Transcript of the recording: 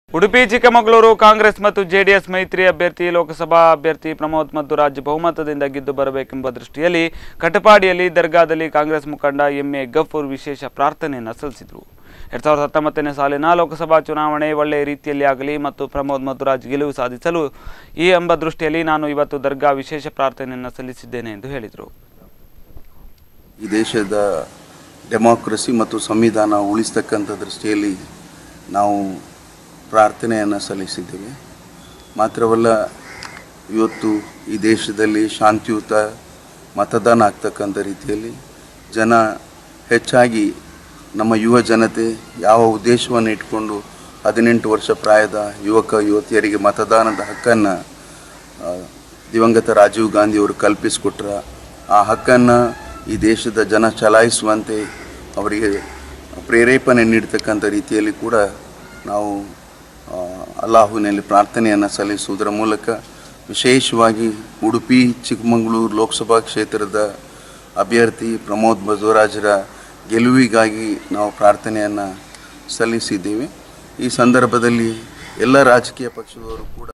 ಉಡುಪಿ ಚಿಕ್ಕಮಗಳೂರು ಕಾಂಗ್ರೆಸ್ ಮತ್ತು ಜೆಡಿಎಸ್ ಮೈತ್ರಿ ಅಭ್ಯರ್ಥಿ ಲೋಕಸಭಾ ಅಭ್ಯರ್ಥಿ ಪ್ರಮೋದ್ ಮಧ್ವರಾಜ್ ಬಹುಮತದಿಂದ ಗೆದ್ದು ಬರಬೇಕೆಂಬ ದೃಷ್ಟಿಯಲ್ಲಿ ಕಟಪಾಡಿಯಲ್ಲಿ ದರ್ಗಾದಲ್ಲಿ ಕಾಂಗ್ರೆಸ್ ಮುಖಂಡ ಎಂ ಎ ಗಫೂರ್ ವಿಶೇಷ ಪ್ರಾರ್ಥನೆಯನ್ನು ಸಲ್ಲಿಸಿದರು ಎರಡ್ ಸಾವಿರದ ಹತ್ತೊಂಬತ್ತನೇ ಸಾಲಿನ ಲೋಕಸಭಾ ಚುನಾವಣೆ ಒಳ್ಳೆಯ ರೀತಿಯಲ್ಲಿ ಆಗಲಿ ಮತ್ತು ಪ್ರಮೋದ್ ಮಧ್ವರಾಜ್ ಗೆಲುವು ಸಾಧಿಸಲು ಈ ಎಂಬ ದೃಷ್ಟಿಯಲ್ಲಿ ನಾನು ಇವತ್ತು ದರ್ಗಾ ವಿಶೇಷ ಪ್ರಾರ್ಥನೆಯನ್ನು ಸಲ್ಲಿಸಿದ್ದೇನೆ ಎಂದು ಹೇಳಿದರು ಈ ದೇಶದ ಡೆಮಾಕ್ರಸಿ ಮತ್ತು ಸಂವಿಧಾನ ಉಳಿಸ್ತಕ್ಕಂಥ ದೃಷ್ಟಿಯಲ್ಲಿ ನಾವು ಪ್ರಾರ್ಥನೆಯನ್ನು ಸಲ್ಲಿಸಿದ್ದೇವೆ ಮಾತ್ರವಲ್ಲ ಇವತ್ತು ಈ ದೇಶದಲ್ಲಿ ಶಾಂತಿಯುತ ಮತದಾನ ಆಗ್ತಕ್ಕಂಥ ರೀತಿಯಲ್ಲಿ ಜನ ಹೆಚ್ಚಾಗಿ ನಮ್ಮ ಯುವ ಜನತೆ ಯಾವ ಉದ್ದೇಶವನ್ನು ಇಟ್ಕೊಂಡು ಹದಿನೆಂಟು ವರ್ಷ ಪ್ರಾಯದ ಯುವಕ ಯುವತಿಯರಿಗೆ ಮತದಾನದ ಹಕ್ಕನ್ನು ಆ, ದಿವಂಗತ ರಾಜೀವ್ ಗಾಂಧಿಯವರು ಕಲ್ಪಿಸಿಕೊಟ್ರ ಆ ಹಕ್ಕನ್ನು ಈ ದೇಶದ ಜನ ಚಲಾಯಿಸುವಂತೆ ಅವರಿಗೆ ಪ್ರೇರೇಪಣೆ ನೀಡ್ತಕ್ಕಂಥ ರೀತಿಯಲ್ಲಿ ಕೂಡ ನಾವು ಆ, ಅಲ್ಲಾಹುವಿನಲ್ಲಿ ಪ್ರಾರ್ಥನೆಯನ್ನು ಸಲ್ಲಿಸುವುದರ ಮೂಲಕ ವಿಶೇಷವಾಗಿ ಉಡುಪಿ ಚಿಕ್ಕಮಗಳೂರು ಲೋಕಸಭಾ ಕ್ಷೇತ್ರದ ಅಭ್ಯರ್ಥಿ ಪ್ರಮೋದ್ ಬಸವರಾಜರ ಗೆಲುವಿಗಾಗಿ ನಾವು ಪ್ರಾರ್ಥನೆಯನ್ನು ಸಲ್ಲಿಸಿದ್ದೇವೆ ಈ ಸಂದರ್ಭದಲ್ಲಿ ಎಲ್ಲ ರಾಜಕೀಯ ಪಕ್ಷದವರು ಕೂಡ